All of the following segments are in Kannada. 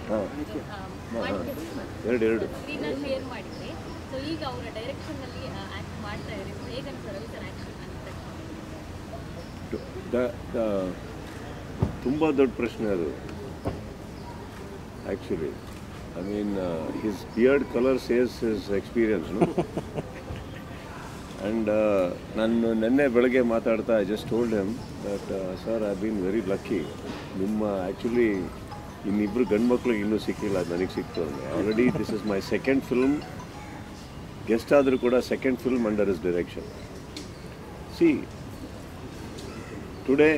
ಹಾಂ ಎರಡು ಎರಡು ಸ್ಕ್ರೀನಲ್ಲಿ ಶೇರ್ ಮಾಡಿದ್ರಿ ಸೊ ಈಗ ಅವರ ಡೈರೆಕ್ಷನ್ನಲ್ಲಿ ಆ್ಯಕ್ಟ್ ಮಾಡ್ತಾ ಇದ್ದಾರೆ ಸೊ ಹೇಗೆ ಅನ್ಸೋ Ravi sir action the the ತುಂಬ ದೊಡ್ಡ ಪ್ರಶ್ನೆ ಅದು actually I mean his beard colour says his experience and ನಾನು ನಿನ್ನೆ ಬೆಳಗ್ಗೆ ಮಾತಾಡ್ತಾ I just told him that sir I been very lucky ನಿಮ್ಮ ಆ್ಯಕ್ಚುಲಿ ಇನ್ನಿಬ್ಬರು ಗಂಡು ಮಕ್ಳಿಗೆ ಇನ್ನೂ ಸಿಕ್ಕಿಲ್ಲ ಅದು ನನಗೆ ಸಿಕ್ತು ಅಂದರೆ already this is my second film guest ಆದರೂ ಕೂಡ second film under his direction ಸಿ ಟುಡೇ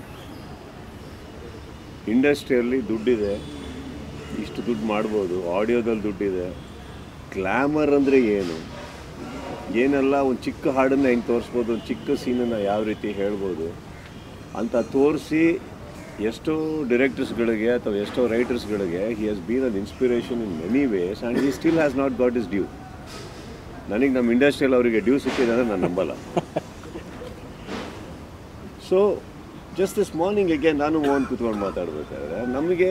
ಇಂಡಸ್ಟ್ರಿಯಲ್ಲಿ ದುಡ್ಡಿದೆ ಇಷ್ಟು ದುಡ್ಡು ಮಾಡ್ಬೋದು ಆಡಿಯೋದಲ್ಲಿ ದುಡ್ಡಿದೆ ಗ್ಲ್ಯಾಮರ್ ಅಂದರೆ ಏನು ಏನೆಲ್ಲ ಒಂದು ಚಿಕ್ಕ ಹಾಡನ್ನು ಹೆಂಗೆ ತೋರಿಸ್ಬೋದು ಒಂದು ಚಿಕ್ಕ ಸೀನನ್ನು ಯಾವ ರೀತಿ ಹೇಳ್ಬೋದು ಅಂತ ತೋರಿಸಿ ಎಷ್ಟೋ ಡೈರೆಕ್ಟರ್ಸ್ಗಳಿಗೆ ಅಥವಾ ಎಷ್ಟೋ ರೈಟರ್ಸ್ಗಳಿಗೆ he has been an inspiration in many ways and he still has not got his due ನನಗೆ ನಮ್ಮ ಇಂಡಸ್ಟ್ರಿಯಲ್ಲಿ ಅವರಿಗೆ ಡ್ಯೂ ಸಿಕ್ಕಿದೆ ಅಂದರೆ ನಾನು ನಂಬಲ್ಲ ಸೊ ಜಸ್ಟ್ ದಿಸ್ ಮಾರ್ನಿಂಗಿಗೆ ನಾನು ಮೋಹನ್ ಕೂತ್ಕೊಂಡು ಮಾತಾಡಬೇಕಾದ್ರೆ ನಮಗೆ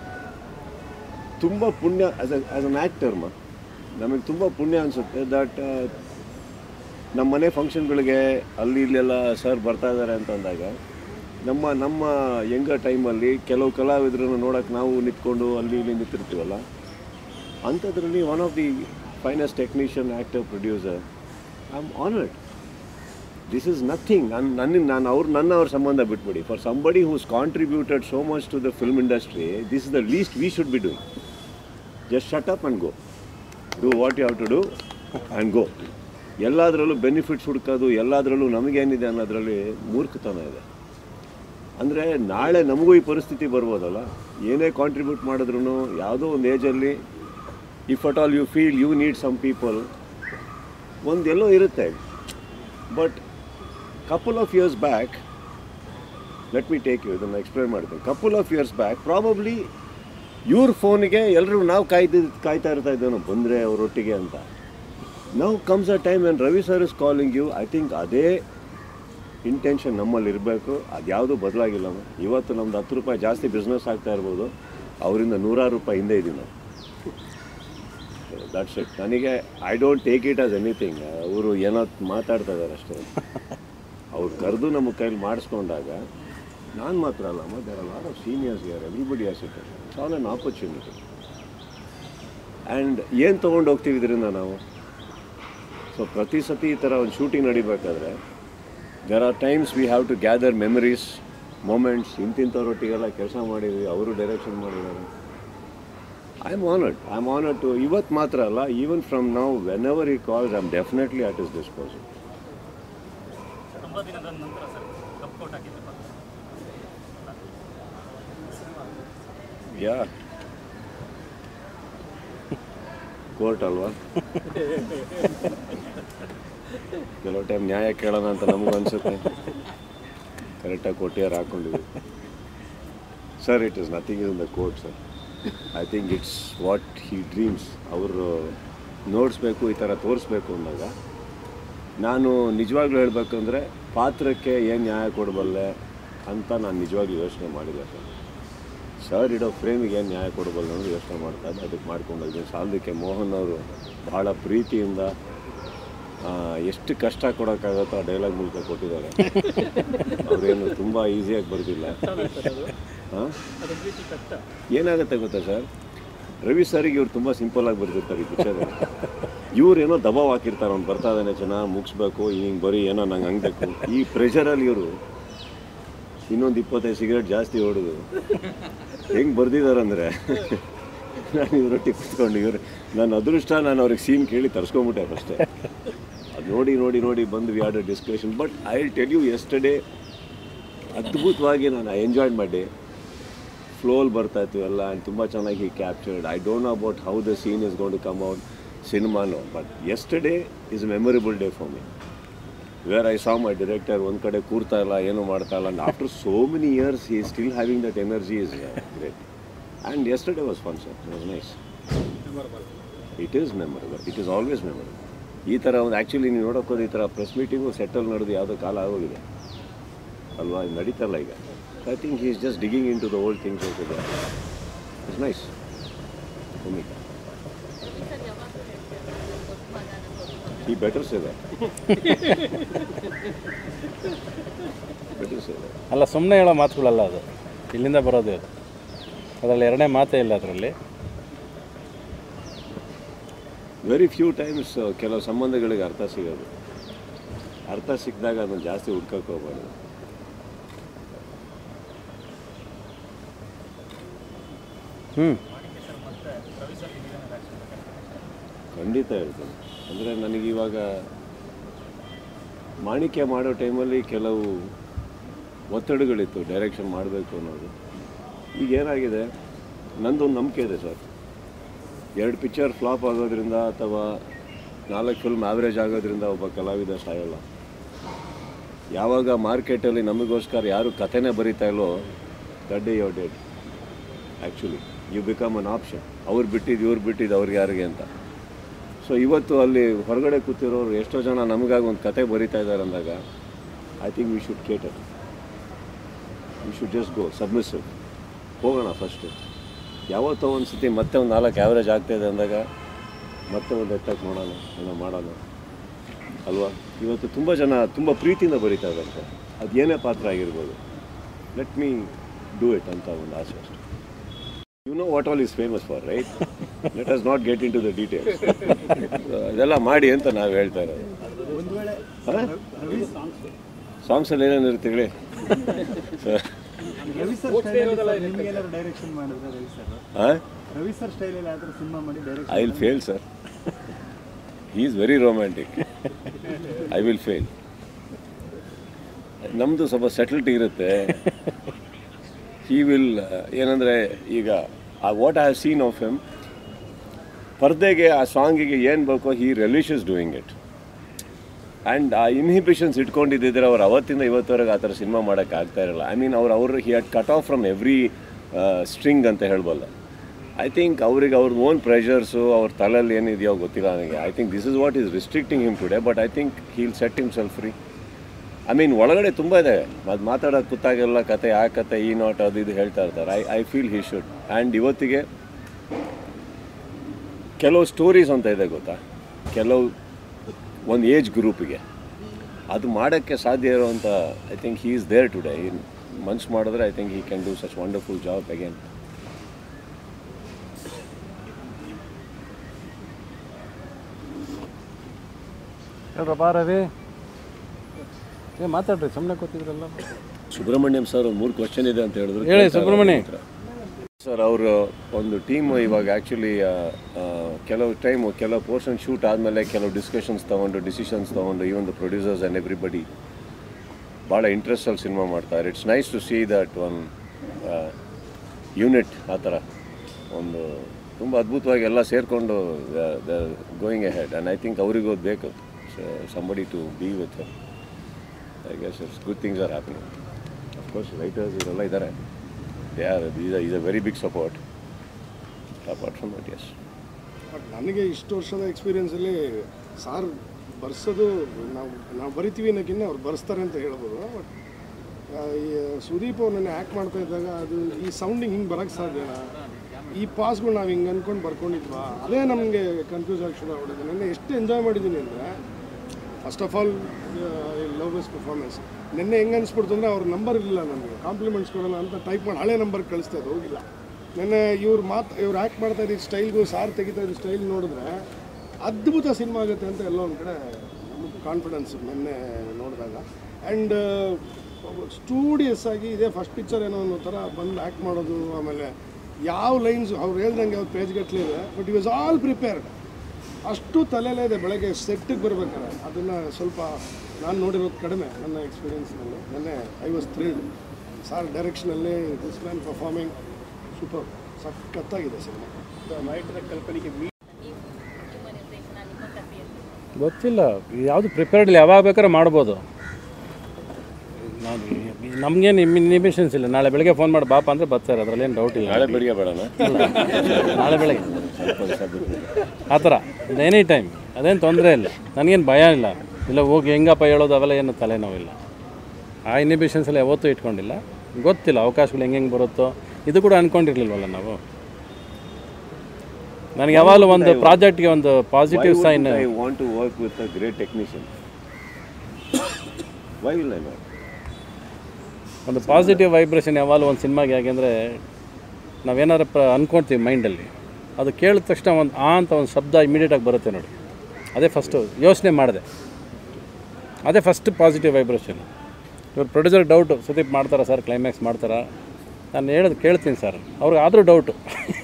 ತುಂಬ ಪುಣ್ಯ ಆ್ಯಸ್ ಆ್ಯಸ್ ಅನ್ ಆ್ಯಕ್ಟರ್ ಮಾ ನಮಗೆ ತುಂಬ ಪುಣ್ಯ ಅನಿಸುತ್ತೆ ದಟ್ ನಮ್ಮ ಮನೆ ಫಂಕ್ಷನ್ಗಳಿಗೆ ಅಲ್ಲಿ ಇಲ್ಲೆಲ್ಲ ಸರ್ ಬರ್ತಾ ಇದ್ದಾರೆ ಅಂತಂದಾಗ ನಮ್ಮ ನಮ್ಮ ಯಂಗ ಟೈಮಲ್ಲಿ ಕೆಲವು ಕಲಾವಿದರನ್ನು ನೋಡೋಕೆ ನಾವು ನಿಂತ್ಕೊಂಡು ಅಲ್ಲಿ ಇಲ್ಲಿ ನಿಂತಿರ್ತೀವಲ್ಲ ಅಂಥದ್ರಲ್ಲಿ one of the finest technician actor producer I am honoured this is nothing ನಾನು ನನ್ನ ನಾನು ಅವ್ರು ನನ್ನ ಅವ್ರ ಸಂಬಂಧ ಬಿಟ್ಬಿಡಿ for somebody who's contributed so much to the film industry this is the least we should be doing just shut up and go do what you have to do and go ಎಲ್ಲದರಲ್ಲೂ ಬೆನಿಫಿಟ್ಸ್ ಹುಡ್ಕೋದು ಎಲ್ಲದರಲ್ಲೂ ನಮಗೇನಿದೆ ಅನ್ನೋದ್ರಲ್ಲಿ ಮೂರ್ಖತನ ಇದೆ ಅಂದರೆ ನಾಳೆ ನಮಗೂ ಈ ಪರಿಸ್ಥಿತಿ ಬರ್ಬೋದಲ್ಲ ಏನೇ ಕಾಂಟ್ರಿಬ್ಯೂಟ್ ಮಾಡಿದ್ರು ಯಾವುದೋ ಒಂದು ಏಜಲ್ಲಿ if at all you feel you need some people ಒಂದು ಎಲ್ಲೋ ಇರುತ್ತೆ but couple of years back let me take you ಇದನ್ನು ಎಕ್ಸ್ಪ್ಲೇನ್ ಮಾಡ್ತೀನಿ couple of years back probably ಇವ್ರ ಫೋನಿಗೆ ಎಲ್ಲರೂ ನಾವು ಕಾಯ್ದು ಕಾಯ್ತಾ ಇರ್ತಾ ಇದ್ದೇವೆ ಬಂದರೆ ಅವರೊಟ್ಟಿಗೆ ಅಂತ ನಾವು comes a time and Ravi sir is calling you I think ಅದೇ ಇಂಟೆನ್ಷನ್ ನಮ್ಮಲ್ಲಿ ಇರಬೇಕು ಅದು ಯಾವುದೂ ಬದಲಾಗಿಲ್ಲ ಇವತ್ತು ನಮ್ದು ಹತ್ತು ರೂಪಾಯಿ ಜಾಸ್ತಿ ಬಿಸ್ನೆಸ್ ಆಗ್ತಾ ಇರ್ಬೋದು ಅವರಿಂದ ನೂರಾರು ರೂಪಾಯಿ ಹಿಂದೆ ಇದ್ದೀವಿ ನಾವು ದಟ್ಸ್ ಇಟ್ ನನಗೆ I don't take it as anything ಅವರು ಏನೋ ಮಾತಾಡ್ತಾ ಇದ್ದಾರೆ ಅಷ್ಟೇ ಅವ್ರು ಕರೆದು ನಮ್ಮ ಕೈಲಿ ಮಾಡಿಸ್ಕೊಂಡಾಗ ನಾನು ಮಾತ್ರ ಅಲ್ಲ ಮತ್ತು ದೇರ್ ಆರ್ ಆಫ್ ಸೀನಿಯರ್ಸ್ ಯಾರು everybody as it it's all an opportunity and ಏನು ತೊಗೊಂಡು ಹೋಗ್ತೀವಿ ಇದರಿಂದ ನಾವು ಸೊ ಪ್ರತಿ ಸತಿ ಈ ಥರ ಒಂದು ಶೂಟಿಂಗ್ ನಡಿಬೇಕಾದ್ರೆ there are times we have to gather memories moments ಇಂತಿಂಥವ್ರೊಟ್ಟಿಗೆಲ್ಲ ಕೆಲಸ ಮಾಡಿದ್ವಿ ಅವರು ಡೈರೆಕ್ಷನ್ ಮಾಡಿದ್ದಾರೆ I am honoured I am honoured to ಇವತ್ತು ಮಾತ್ರ ಅಲ್ಲ ಈವನ್ ಫ್ರಮ್ ನಾವು ವೆನ್ ಎವರ್ ಈ calls I am definitely at his disposal ತುಂಬ ದಿನದ ನಂತರ ಸರ್ ಕಪ್ಔಟ್ ಹಾಕಿದ್ದೆ ಯಾ ಕೋರ್ಟ್ ಅಲ್ವಾ ಕೆಲವು ಟೈಮ್ ನ್ಯಾಯ ಕೇಳೋಣ ಅಂತ ನಮಗೂ ಅನಿಸುತ್ತೆ ಕರೆಕ್ಟಾಗಿ ಕೊಟ್ಟಿಯಾರು ಹಾಕೊಂಡಿದ್ವಿ sir it is nothing is in the court sir I think it's what he dreams ಅವರು ನೋಡಿಸ್ಬೇಕು ಈ ಥರ ತೋರಿಸ್ಬೇಕು ಅಂದಾಗ ನಾನು ನಿಜವಾಗ್ಲೂ ಹೇಳಬೇಕಂದ್ರೆ ಪಾತ್ರಕ್ಕೆ ಏನು ನ್ಯಾಯ ಕೊಡಬಲ್ಲೆ ಅಂತ ನಾನು ನಿಜವಾಗ್ಲೂ ಯೋಚನೆ ಮಾಡಿಲ್ಲ ಸರ್ ಸರ್ ಇಡೋ ಫ್ರೇಮಿಗೆ ಏನು ನ್ಯಾಯ ಕೊಡಬಲ್ಲ ಅನ್ನೋದು ಯೋಚನೆ ಮಾಡ್ತಾ ಇದ್ದೆ ಅದಕ್ಕೆ ಮಾಡ್ಕೊಂಡಿದ್ದೀನಿ ಸಾಲದಕ್ಕೆ ಮೋಹನ್ ಅವರು ಭಾಳ ಪ್ರೀತಿಯಿಂದ ಆ, ಎಷ್ಟು ಕಷ್ಟ ಕೊಡೋಕ್ಕಾಗತ್ತೋ ಆ ಡೈಲಾಗ್ ಮೂಲಕ ಕೊಟ್ಟಿದ್ದಾರೆ ಅವರೇನು ತುಂಬ ಈಸಿಯಾಗಿ ಬರ್ತಿಲ್ಲ ಹಾಂ ಏನಾಗುತ್ತೆ ಗೊತ್ತಾ ಸರ್ ರವಿ ಸರ್ಗೆ ಇವ್ರು ತುಂಬ ಸಿಂಪಲ್ಲಾಗಿ ಬರ್ತಿರ್ತಾರೆ ಈ ಪಿಕ್ಚರಲ್ಲಿ ಇವ್ರೇನೋ ದಬಾವ್ ಹಾಕಿರ್ತಾರೆ ಅವ್ನು ಬರ್ತಾ ಇದ್ದಾನೆ ಚೆನ್ನಾಗಿ ಮುಗಿಸ್ಬೇಕು ಹಿಂಗೆ ಬರೀ ಏನೋ ನಂಗೆ ಹಂಗಬೇಕು ಈ ಪ್ರೆಷರಲ್ಲಿ ಇವರು ಇನ್ನೊಂದು ಇಪ್ಪತ್ತೈದು ಸಿಗರೇಟ್ ಜಾಸ್ತಿ ಹೊಡೆದು ಹೆಂಗೆ ಬರ್ದಿದ್ದಾರಂದ್ರೆ ನಾನು ಇವರೊಟ್ಟಿಗೆ ಕುತ್ಕೊಂಡು ಇವ್ರು ನನ್ನ ಅದೃಷ್ಟ ನಾನು ಅವ್ರಿಗೆ ಸೀನ್ ಕೇಳಿ ತರಿಸ್ಕೊಂಬಿಟ್ಟೆ ಅಷ್ಟೇ ಅದು ನೋಡಿ ನೋಡಿ ನೋಡಿ ಬಂದು we are discussion but I will tell you yesterday ಅದ್ಭುತವಾಗಿ ನಾನು ಐ ಎಂಜಾಯ್ಡ್ ಮಾಡಿ ಫ್ಲೋಲ್ಲಿ ಬರ್ತಾ ಇತ್ತು ಎಲ್ಲ ಆ್ಯಂಡ್ ತುಂಬ ಚೆನ್ನಾಗಿ captured I don't know about how the scene is gone to come out ಸಿನಿಮಾನು but yesterday is memorable day for me where I saw my director ಒಂದು ಕಡೆ ಕೂರ್ತಾ ಇಲ್ಲ ಏನೂ ಮಾಡ್ತಾ ಇಲ್ಲ and after so many years he still having that energy is great and yesterday was fun sir was nice it is memorable it is always memorable ಈ ಥರ ಒಂದು ಆ್ಯಕ್ಚುಲಿ ನೀವು ನೋಡೋಕೆ ಹೋದ್ರೆ ಈ ಥರ ಪ್ರೆಸ್ ಮೀಟಿಂಗು ಸೆಟಲ್ ನಡೆದು ಯಾವುದೋ ಕಾಲ ಆಗೋಗಿದೆ ಅಲ್ವಾ ಇದು ನಡೀತಲ್ಲ ಈಗ I think he is just digging into the old things it's nice Bhoomika Ravi sir ಯಾವಾಗಲೂ ಹೇಳ್ತಾರೆ ನನ್ನ ದೊಡ್ಡ ಮಗ ನನ್ನ ದೊಡ್ಡ ಮಗ ಈ ಬೆಟರ್ ಇದೆ ಬೆಟರ್ ಇದೆ ಅಲ್ಲ ಸುಮ್ಮನೆ ಹೇಳೋ ಮಾತುಗಳಲ್ಲ ಅದು ಇಲ್ಲಿಂದ ಬರೋದೇ ಅದು ಅದರಲ್ಲಿ ಎರಡನೇ ಮಾತೇ ಇಲ್ಲ ಅದರಲ್ಲಿ ವೆರಿ ಫ್ಯೂ ಟೈಮ್ಸ್ ಕೆಲವು ಸಂಬಂಧಗಳಿಗೆ ಅರ್ಥ ಸಿಗೋದು ಅರ್ಥ ಸಿಕ್ಕಿದಾಗ ಅದನ್ನು ಜಾಸ್ತಿ ಹುಡ್ಕಕ್ಕೆ ಹೋಗ್ಬಾರ್ದು ಹ್ಞೂ ಖಂಡಿತ ಹೇಳ್ತೀನಿ ಅಂದರೆ ನನಗಿವಾಗ ಮಾಣಿಕ್ಯ ಮಾಡೋ ಟೈಮಲ್ಲಿ ಕೆಲವು ಒತ್ತಡಗಳಿತ್ತು ಡೈರೆಕ್ಷನ್ ಮಾಡಬೇಕು ಅನ್ನೋದು ಈಗ ಏನಾಗಿದೆ ನಂದೊಂದು ನಂಬಿಕೆ ಇದೆ ಸರ್ ಎರಡು ಪಿಕ್ಚರ್ ಫ್ಲಾಪ್ ಆಗೋದ್ರಿಂದ ಅಥವಾ ನಾಲ್ಕು ಫಿಲ್ಮ್ ಆವ್ರೇಜ್ ಆಗೋದ್ರಿಂದ ಒಬ್ಬ ಕಲಾವಿದ ಸಾಯೋಲ್ಲ ಯಾವಾಗ ಮಾರ್ಕೆಟಲ್ಲಿ ನಮಗೋಸ್ಕರ ಯಾರು ಕಥೆನೇ ಬರೀತಾ ಇಲ್ಲೋ that day your date actually you become an option ಅವ್ರು ಬಿಟ್ಟಿದ್ದು ಇವ್ರು ಬಿಟ್ಟಿದ್ದು ಅವ್ರಿಗೆ ಯಾರಿಗೆ ಅಂತ ಸೊ ಇವತ್ತು ಅಲ್ಲಿ ಹೊರಗಡೆ ಕೂತಿರೋರು ಎಷ್ಟೋ ಜನ ನಮಗಾಗಿ ಒಂದು ಕತೆ ಬರೀತಾ ಇದ್ದಾರೆ ಅಂದಾಗ I think we should cater we should just go submissive ಹೋಗೋಣ ಫಸ್ಟು ಯಾವತ್ತೋ ಒಂದು ಸತಿ ಮತ್ತೆ ಒಂದು ನಾಲ್ಕು ಆ್ಯಾವ್ರೇಜ್ ಆಗ್ತಾಯಿದೆ ಅಂದಾಗ ಮತ್ತೆ ಒಂದು ಎತ್ತಕ್ಕೆ ನೋಡೋಣ ಏನೋ ಮಾಡೋಣ ಅಲ್ವಾ ಇವತ್ತು ತುಂಬ ಜನ ತುಂಬ ಪ್ರೀತಿಯಿಂದ ಬರೀತಾ ಇದ್ದಾರೆ ಸರ್ ಅದು ಏನೇ ಪಾತ್ರ ಆಗಿರ್ಬೋದು ಲೆಟ್ ಮೀ ಡೂ ಇಟ್ ಅಂತ ಒಂದು ಆಸೆ ಅಷ್ಟೆ you know what all is famous for right let us not get into the details ಅದೆಲ್ಲ ಮಾಡಿ ಅಂತ ನಾವು ಹೇಳ್ತಾ ಇರೋದು ಸಾಂಗ್ಸಲ್ಲಿ ಏನೇನು ಇರುತ್ತೆ ಹೇಳಿ ಸರ್ ರವಿ ಸರ್ ಸ್ಟೈಲಲ್ಲಿ ನಿಮ್ಗೆ ಏನಾದ್ರು ಡೈರೆಕ್ಷನ್ ಮಾಡಿದ್ರೆ ರವಿ ಸರ್ ಹಾಂ ರವಿ ಸರ್ ಸ್ಟೈಲಲ್ಲಿ ಯಾವ್ದಾದ್ರು ಸಿನಿಮಾ ಮಾಡಿ direction I will fail sir he is very romantic I will fail ನಮ್ಮದು ಸ್ವಲ್ಪ ಸೆಟಲ್ಟಿ ಇರುತ್ತೆ ಹಿ ವಿಲ್ ಏನಂದರೆ ಈಗ ಆ what I have seen of him ಪರ್ದೆಗೆ ಆ ಸಾಂಗಿಗೆ ಏನು ಬೇಕೋ he relishes doing it and ಆ ಇನ್ಹಿಬಿಷನ್ಸ್ ಇಟ್ಕೊಂಡಿದ್ದಿದ್ರೆ ಅವ್ರು ಅವತ್ತಿಂದ ಇವತ್ತವರೆಗೆ ಆ ಥರ ಸಿನಿಮಾ ಮಾಡೋಕ್ಕೆ ಆಗ್ತಾ ಇರಲ್ಲ ಐ ಮೀನ್ ಅವ್ರು ಅವರು he had cut off from every string ಅಂತ ಹೇಳ್ಬಲ್ಲ ಐ ಥಿಂಕ್ ಅವ್ರಿಗೆ ಅವ್ರ ಓನ್ ಪ್ರೆಷರ್ಸು ಅವ್ರ ತಲೆಯಲ್ಲಿ ಏನಿದೆಯೋ ಗೊತ್ತಿಲ್ಲ ನನಗೆ I think this is what is restricting him today but I think he'll set himself free I mean ಒಳಗಡೆ ತುಂಬ ಇದೆ ಅದು ಮಾತಾಡೋದು ಕೂತಾಗೆಲ್ಲ ಕತೆ ಆ ಕತೆ ಈ ನಾಟ್ ಅದು ಇದು ಹೇಳ್ತಾ ಇರ್ತಾರೆ I I feel he should and ಇವತ್ತಿಗೆ ಕೆಲವು ಸ್ಟೋರೀಸ್ ಅಂತ ಇದೆ ಗೊತ್ತಾ ಕೆಲವು ಒಂದು ಏಜ್ ಗ್ರೂಪಿಗೆ ಅದು ಮಾಡೋಕ್ಕೆ ಸಾಧ್ಯ ಇರೋವಂಥ I think he is there today ಮನ್ಸು ಮಾಡಿದ್ರೆ I think he can do such wonderful job again ಹೇಳ್ರಪ್ಪ ರವಿ ಏ ಮಾತಾಡ್ರಿ ಸುಮ್ಮನೆ ಕೂತಿದ್ರಲ್ಲ ಸುಬ್ರಹ್ಮಣ್ಯಂ ಸರ್ ಒಂದು ಮೂರು ಕ್ವಶನ್ ಇದೆ ಅಂತ ಹೇಳಿದ್ರು ಹೇಳಿ, ಸುಬ್ರಹ್ಮಣ್ಯ. ಸರ್ ಅವರು ಒಂದು ಟೀಮ್ ಇವಾಗ ಆ್ಯಕ್ಚುಲಿ ಕೆಲವು ಟೈಮು ಕೆಲವು ಪೋರ್ಷನ್ ಶೂಟ್ ಆದಮೇಲೆ ಕೆಲವು ಡಿಸ್ಕಷನ್ಸ್ ತೊಗೊಂಡು ಡಿಸಿಷನ್ಸ್ ತೊಗೊಂಡು even the producers and everybody ಭಾಳ ಇಂಟ್ರೆಸ್ಟಲ್ಲಿ ಸಿನಿಮಾ ಮಾಡ್ತಾರೆ it's nice to see that one unit ಆ ಥರ ಒಂದು ತುಂಬ ಅದ್ಭುತವಾಗಿ ಎಲ್ಲ ಸೇರಿಕೊಂಡು going ahead and I think ಅವರಿಗೂ ಅದು ಬೇಕು somebody to be with I guess it's good things are happening of course writers ಇವರೆಲ್ಲ ಇದ್ದಾರೆ they are is is a very big support apart from that yes but ನನಗೆ ಇಷ್ಟು ವರ್ಷದ ಎಕ್ಸ್ಪೀರಿಯನ್ಸಲ್ಲಿ ಸಾರ್ ಬರ್ಸೋದು ನಾವು ನಾವು ಬರಿತೀವಿ ಅನ್ನೋಕ್ಕಿಂತ ಅವ್ರು ಬರ್ಸ್ತಾರೆ ಅಂತ ಹೇಳ್ಬೋದು ಬಟ್ ಈ ಸುದೀಪ್ ಅವ್ರು ನನ್ನ ಆ್ಯಕ್ಟ್ ಮಾಡ್ತಾ ಇದ್ದಾಗ ಅದು ಈ ಸೌಂಡಿಂಗ್ ಹಿಂಗೆ ಬರೋಕ್ಕೆ ಸಾಧ್ಯನಾ ಈ ಪಾಸ್ಗಳು ನಾವು ಹಿಂಗೆ ಅಂದ್ಕೊಂಡು ಬರ್ಕೊಂಡಿದ್ವಾ ಅದೇ ನಮಗೆ ಕನ್ಫ್ಯೂಸ್ ಆಗಿ ಶುರು ಆಗ್ಬಿಟ್ಟಿದೆ ನೆನ್ನೆ ಎಷ್ಟು ಎಂಜಾಯ್ ಮಾಡಿದ್ದೀನಿ ಅಂದರೆ first of all I love this performance ನಿನ್ನೆ ಹೆಂಗೆ ಅನಿಸ್ಬಿಡ್ತು ಅಂದರೆ ಅವ್ರ ನಂಬರ್ ಇರಲಿಲ್ಲ ನನಗೆ ಕಾಂಪ್ಲಿಮೆಂಟ್ಸ್ ಕೊಡೋಣ ಅಂತ ಟೈಪ್ ಮಾಡಿ ಹಳೆ ನಂಬರ್ ಕಳಿಸ್ತಾ ಇದ್ದು ಹೋಗಿಲ್ಲ ನೆನ್ನೆ ಇವ್ರು ಮಾತು ಇವ್ರು ಆ್ಯಕ್ಟ್ ಮಾಡ್ತಾ ಇದ್ದ ಸ್ಟೈಲ್ಗೂ ಸಾರ್ ತೆಗಿತಾ ಇದ್ದ ಸ್ಟೈಲ್ ನೋಡಿದ್ರೆ ಅದ್ಭುತ ಸಿನಿಮಾ ಆಗುತ್ತೆ ಅಂತ ಎಲ್ಲೋ ಒಂದು ಕಡೆ ನಮಗೆ ಕಾನ್ಫಿಡೆನ್ಸ್ ನಿನ್ನೆ ನೋಡಿದಾಗ ಆ್ಯಂಡ್ ಸ್ಟೂಡಿಯಸ್ ಆಗಿ ಇದೇ ಫಸ್ಟ್ ಪಿಕ್ಚರ್ ಏನೋ ಅನ್ನೋ ಥರ ಬಂದು ಆ್ಯಕ್ಟ್ ಮಾಡೋದು ಆಮೇಲೆ ಯಾವ ಲೈನ್ಸ್ ಅವ್ರು ಹೇಳ್ದಂಗೆ ಯಾವ ಪೇಜ್ ಗಟ್ಟಲೆ ಇದೆ but it was all prepared ಅಷ್ಟು ತಲೆಯಲ್ಲೇ ಇದೆ ಬೆಳಗ್ಗೆ ಸೆಟ್ಟಿಗೆ ಬರ್ಬೇಕಾದ್ರೆ ಅದನ್ನು ಸ್ವಲ್ಪ ನಾನು ನೋಡಿರೋದು ಕಡಿಮೆ ನನ್ನ ಎಕ್ಸ್ಪೀರಿಯನ್ಸ್ನಲ್ಲಿ ನೆನ್ನೆ ಐ ವಾಸ್ ಥ್ರಿಲ್ಡ್ ಸಾರ್ ಡೈರೆಕ್ಷನಲ್ಲಿ ದಿಸ್ ಮ್ಯಾನ್ ಪರ್ಫಾರ್ಮಿಂಗ್ ಸೂಪರ್ ಸಖತ್ತಾಗಿದೆ ಸಿನಿಮಾ ನಾಯಕರ ಕಲ್ಪನೆಗೆ ಮೀ ನೀವು ನಿಮ್ಮ ನಿರ್ದೇಶನ ನಿಮ್ಮ ಕಥೆಯಲ್ಲಿ ಗೊತ್ತಿಲ್ಲ ಯಾವುದು ಪ್ರಿಪೇರ್ಡ್ ಯಾವಾಗ ಬೇಕಾದ್ರೆ ಮಾಡ್ಬೋದು ನಾನು ನಮಗೇನು ಇನ್ಹಿಬಿಷನ್ಸ್ ಇಲ್ಲ ನಾಳೆ ಬೆಳಗ್ಗೆ ಫೋನ್ ಮಾಡಿ ಬಾಪ ಅಂದರೆ ಬರ್ತಾರೆ ಅದರಲ್ಲೇನು ಡೌಟ್ ಇಲ್ಲ ನಾಳೆ ಬೆಳಿಗ್ಗೆ ಬೇಡನಾ ನಾಳೆ ಬೆಳಗ್ಗೆ ಸ್ವಲ್ಪ ದಿವಸ ಬಿಟ್ಟು ಆ ಥರ ಎನಿ ಟೈಮ್ ಅದೇನು ತೊಂದರೆ ಇಲ್ಲ ನನಗೇನು ಭಯ ಇಲ್ಲ ಇಲ್ಲ ಹೋಗಿ ಹೆಂಗಪ್ಪ ಹೇಳೋದು ಅವೆಲ್ಲ ಏನು ತಲೆನೋವಿಲ್ಲ ಆ ಇನ್ಹಿಬಿಷನ್ಸ್ ಎಲ್ಲ ಯಾವತ್ತೂ ಇಟ್ಕೊಂಡಿಲ್ಲ ಗೊತ್ತಿಲ್ಲ ಅವಕಾಶಗಳು ಹೆಂಗೆ ಹೆಂಗೆ ಬರುತ್ತೋ ಇದು ಕೂಡ ಅಂದ್ಕೊಂಡಿರ್ಲಿಲ್ವಲ್ಲ ನಾವು ನನಗೆ ಯಾವಾಗಲೂ ಒಂದು ಪ್ರಾಜೆಕ್ಟ್ಗೆ ಒಂದು positive sign I want to work with a great technician why will I not ಒಂದು ಪಾಸಿಟಿವ್ ವೈಬ್ರೇಷನ್ ಯಾವಾಗಲೂ ಒಂದು ಸಿನಿಮಾಗೆ ಯಾಕೆಂದರೆ ನಾವೇನಾದ್ರು ಪ್ರ ಅಂದ್ಕೊಳ್ತೀವಿ ಮೈಂಡಲ್ಲಿ ಅದು ಕೇಳಿದ ತಕ್ಷಣ ಒಂದು ಆ ಅಂತ ಒಂದು ಶಬ್ದ ಇಮಿಡಿಯೇಟಾಗಿ ಬರುತ್ತೆ ನೋಡಿ ಅದೇ ಫಸ್ಟು ಯೋಚನೆ ಮಾಡಿದೆ ಅದೇ ಫಸ್ಟ್ ಪಾಸಿಟಿವ್ ವೈಬ್ರೇಷನ್ ಇವ್ರು ಪ್ರೊಡ್ಯೂಸರ್ ಡೌಟು ಸುದೀಪ್ ಮಾಡ್ತಾರಾ ಸರ್ ಕ್ಲೈಮ್ಯಾಕ್ಸ್ ಮಾಡ್ತಾರಾ ನಾನು ಹೇಳೋದು ಕೇಳ್ತೀನಿ ಸರ್ ಅವ್ರಿಗೆ ಆದರೂ ಡೌಟು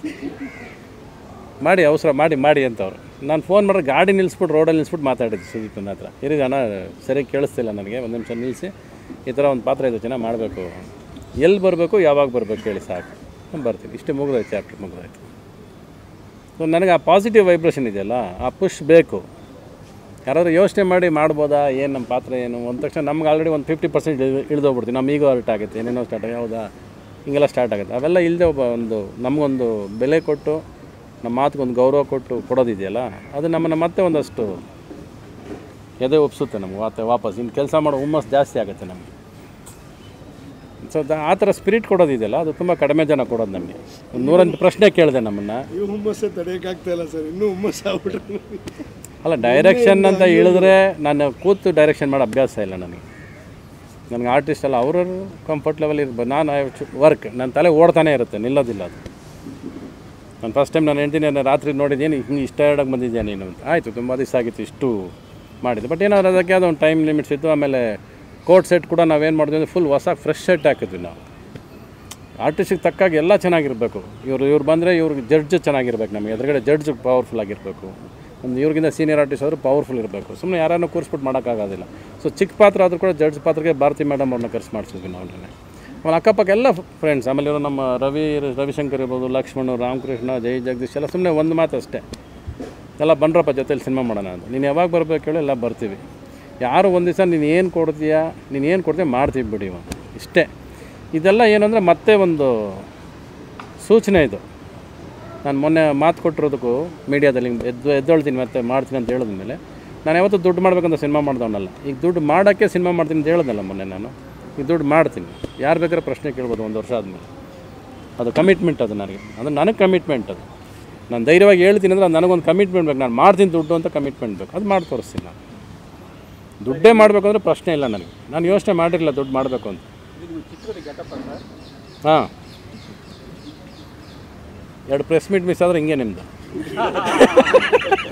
ಮಾಡಿ ಅವಸರ ಮಾಡಿ ಮಾಡಿ ಅಂತ ಅವರು ನಾನು ಫೋನ್ ಮಾಡಿದ್ರೆ ಗಾಡಿ ನಿಲ್ಲಿಸ್ಬಿಟ್ಟು ರೋಡಲ್ಲಿ ನಿಲ್ಲಿಸ್ಬಿಟ್ಟು ಮಾತಾಡಿದ್ದೆ ಸುದೀಪನ ಹತ್ರ ಇರೀಗ ಅಣ್ಣ ಸರಿಯಾಗಿ ಕೇಳಿಸ್ತಿಲ್ಲ ನನಗೆ ಒಂದು ನಿಮಿಷ ನಿಲ್ಲಿಸಿ ಈ ಥರ ಒಂದು ಪಾತ್ರ ಇದೆ ಚೆನ್ನಾಗಿ ಮಾಡಬೇಕು ಎಲ್ಲಿ ಬರಬೇಕು ಯಾವಾಗ ಬರಬೇಕು ಹೇಳಿ ಸಾಕು ನಾನು ಬರ್ತೀನಿ ಇಷ್ಟೇ ಮುಗಿದೋಯ್ತು ಚಾಪ್ಟರ್ ಮುಗಿದೋಯ್ತು ಸೊ ನನಗೆ ಆ ಪಾಸಿಟಿವ್ ವೈಬ್ರೇಷನ್ ಇದೆಯಲ್ಲ ಆ ಪುಷ್ ಬೇಕು ಯಾರಾದರೂ ಯೋಚನೆ ಮಾಡಿ ಮಾಡ್ಬೋದಾ ಏನು ನಮ್ಮ ಪಾತ್ರ ಏನು ಅಂದ ತಕ್ಷಣ ನಮ್ಗೆ ಆಲ್ರೆಡಿ ಒಂದು ಫಿಫ್ಟಿ ಪರ್ಸೆಂಟ್ ಇಳಿದೋಗ್ಬಿಡ್ತೀವಿ ನಮ್ಮ ಈಗೋ ಅರ್ಟ್ ಆಗುತ್ತೆ ಏನೇನೋ ಸ್ಟಾರ್ಟ್ ಆಗಿ ಹೌದಾ ಹಿಂಗೆಲ್ಲ ಸ್ಟಾರ್ಟ್ ಆಗುತ್ತೆ ಅವೆಲ್ಲ ಇಲ್ಲದೆ ಒಬ್ಬ ಒಂದು ನಮಗೊಂದು ಬೆಲೆ ಕೊಟ್ಟು ನಮ್ಮ ಮಾತಿಗೊಂದು ಗೌರವ ಕೊಟ್ಟು ಕೊಡೋದಿದೆಯಲ್ಲ ಅದು ನಮ್ಮನ್ನು ಮತ್ತೆ ಒಂದಷ್ಟು ಎದೆ ಒಪ್ಸುತ್ತೆ ನಮ್ಗೆ ಮತ್ತೆ ವಾಪಸ್ ಇನ್ನು ಕೆಲಸ ಮಾಡೋ ಹುಮ್ಮಸ್ ಜಾಸ್ತಿ ಆಗುತ್ತೆ ನಮಗೆ ಸೊ ಆ ಥರ ಸ್ಪಿರಿಟ್ ಕೊಡೋದಿದೆಯಲ್ಲ ಅದು ತುಂಬ ಕಡಿಮೆ ಜನ ಕೊಡೋದು ನಮಗೆ ಒಂದು ನೂರೆಂಟು ಪ್ರಶ್ನೆ ಕೇಳಿದೆ ನಮ್ಮನ್ನು ಈ ಹುಮ್ಮಸ್ಸೇ ತಡೆಯೋಕ್ಕಾಗ್ತಾ ಇಲ್ಲ ಸರ್ ಇನ್ನೂ ಹುಮ್ಮಸ್ ಆಗ್ಬಿಟ್ರೆ ಅಲ್ಲ ಡೈರೆಕ್ಷನ್ ಅಂತ ಹೇಳಿದ್ರೆ ನಾನು ಕೂತು ಡೈರೆಕ್ಷನ್ ಮಾಡೋ ಅಭ್ಯಾಸ ಇಲ್ಲ ನನಗೆ ನನಗೆ ಆರ್ಟಿಸ್ಟ್ ಅಲ್ಲ ಅವ್ರವ್ರು ಕಂಫರ್ಟ್ ಲೆವೆಲ್ ಇರ್ಬೋದು ನಾನು ವರ್ಕ್ ನನ್ನ ತಲೆ ಓಡ್ತಾನೆ ಇರುತ್ತೆ ನಿಲ್ಲೋದಿಲ್ಲ ಅದು ನಾನು ಫಸ್ಟ್ ಟೈಮ್ ನಾನು ಹೆಂಡ್ತೀನಿ ನಾನು ರಾತ್ರಿ ನೋಡಿದ್ದೇನೆ ಹಿಂಗೆ ಇಷ್ಟ ಎರಡಾಗಿ ಬಂದಿದ್ಯಾ ನೀನು ಅಂತ ಆಯಿತು ತುಂಬ ದಿವಸ ಆಗಿತ್ತು ಇಷ್ಟು ಮಾಡಿದ್ದು ಬಟ್ ಏನಾದ್ರು ಅದಕ್ಕೆ ಯಾವುದೋ ಒಂದು ಟೈಮ್ ಲಿಮಿಟ್ಸ್ ಇತ್ತು ಆಮೇಲೆ ಕೋಟ್ ಸೆಟ್ ಕೂಡ ನಾವೇನು ಮಾಡಿದ್ವಿ ಅಂದರೆ ಫುಲ್ ಹೊಸ ಫ್ರೆಶ್ ಸೆಟ್ ಹಾಕಿದ್ವಿ ನಾವು ಆರ್ಟಿಸ್ಟಿಗೆ ತಕ್ಕಾಗಿ ಎಲ್ಲ ಚೆನ್ನಾಗಿರಬೇಕು ಇವರು ಇವ್ರು ಬಂದರೆ ಇವ್ರಿಗೆ ಜಡ್ಜ್ ಚೆನ್ನಾಗಿರ್ಬೇಕು ನಮಗೆ ಎದುರುಗಡೆ ಜಡ್ಜ್ ಪವರ್ಫುಲ್ ಆಗಿರಬೇಕು ಒಂದು ಇವ್ರಿಗಿಂತ ಸೀನಿಯರ್ ಆರ್ಟಿಸ್ಟ್ ಆದರೂ ಪವರ್ಫುಲ್ ಇರಬೇಕು ಸುಮ್ಮನೆ ಯಾರನ್ನೂ ಕೂರಿಸ್ಬಿಟ್ಟು ಮಾಡೋಕ್ಕಾಗೋದಿಲ್ಲ ಸೊ ಚಿಕ್ಕ ಪಾತ್ರ ಆದರೂ ಕೂಡ ಜಡ್ಜ್ ಪಾತ್ರಕ್ಕೆ ಭಾರತಿ ಮೇಡಮ್ ಅವ್ರನ್ನ ಕರ್ಸಿ ಮಾಡಿಸಿದ್ವಿ ನಾವು ಆಮೇಲೆ ಅಕ್ಕಪಕ್ಕ ಎಲ್ಲ ಫ್ರೆಂಡ್ಸ್ ಆಮೇಲೆ ಇವರು ನಮ್ಮ ರವಿ ರವಿಶಂಕರ್ ಇರ್ಬೋದು ಲಕ್ಷ್ಮಣ್ ರಾಮಕೃಷ್ಣ ಜೈ ಜಗದೀಶ್ ಎಲ್ಲ ಸುಮ್ಮನೆ ಒಂದು ಮಾತು ಅಷ್ಟೇ ಎಲ್ಲ ಬನ್ರಪ್ಪ ಜೊತೆಲಿ ಸಿನಿಮಾ ಮಾಡೋಣ ಅಂತ ನೀನು ಯಾವಾಗ ಬರ್ಬೇಕು ಹೇಳಿ ಎಲ್ಲ ಬರ್ತೀವಿ ಯಾರು ಒಂದು ದಿವಸ ನೀನು ಏನು ಕೊಡ್ತೀಯಾ ನೀನು ಏನು ಕೊಡ್ತೀಯ ಮಾಡ್ತೀವಿ ಬಿಡಿ ಇವಾಗ ಇಷ್ಟೇ ಇದೆಲ್ಲ ಏನಂದರೆ ಮತ್ತೆ ಒಂದು ಸೂಚನೆ ಇದು ನಾನು ಮೊನ್ನೆ ಮಾತು ಕೊಟ್ಟಿರೋದಕ್ಕೂ ಮೀಡಿಯಾದಲ್ಲಿ ಹಿಂಗ್ ಎದ್ದು ಎದ್ದೊಳ್ತೀನಿ ಮತ್ತೆ ಮಾಡ್ತೀನಿ ಅಂತ ಹೇಳಿದ್ಮೇಲೆ ನಾನು ಯಾವತ್ತೂ ದುಡ್ಡು ಮಾಡ್ಬೇಕಂತ ಸಿನಿಮಾ ಮಾಡ್ದವನಲ್ಲ ಈಗ ದುಡ್ಡು ಮಾಡೋಕ್ಕೆ ಸಿನಿಮಾ ಮಾಡ್ತೀನಿ ಅಂತ ಹೇಳಿದ್ನಲ್ಲ ಮೊನ್ನೆ ನಾನು ಈಗ ದುಡ್ಡು ಮಾಡ್ತೀನಿ ಯಾರು ಬೇಕಾದ್ರೆ ಪ್ರಶ್ನೆ ಕೇಳ್ಬೋದು ಒಂದು ವರ್ಷ ಆದಮೇಲೆ ಅದು ಕಮಿಟ್ಮೆಂಟ್ ಅದು ನನಗೆ ಅದು ನನಗೆ ಕಮಿಟ್ಮೆಂಟ್ ಅದು ನಾನು ಧೈರ್ಯವಾಗಿ ಹೇಳ್ತೀನಿ ಅಂದರೆ ಅದು ನನಗೊಂದು ಕಮಿಟ್ಮೆಂಟ್ ಬೇಕು ನಾನು ಮಾಡ್ತೀನಿ ದುಡ್ಡು ಅಂತ ಕಮಿಟ್ಮೆಂಟ್ ಬೇಕು ಅದು ಮಾಡಿ ತೋರಿಸ್ತೀನಿ ನಾನು ದುಡ್ಡೇ ಮಾಡಬೇಕು ಅಂದರೆ ಪ್ರಶ್ನೆ ಇಲ್ಲ ನನಗೆ ನಾನು ಯೋಚನೆ ಮಾಡಿರಲಿಲ್ಲ ದುಡ್ಡು ಮಾಡಬೇಕು ಅಂತ ಹಾಂ ಎರಡು ಪ್ರೆಸ್ ಮೀಟ್ ಮಿಸ್ ಆದರೆ ಹಿಂಗೆ ನಿಮ್ಮದು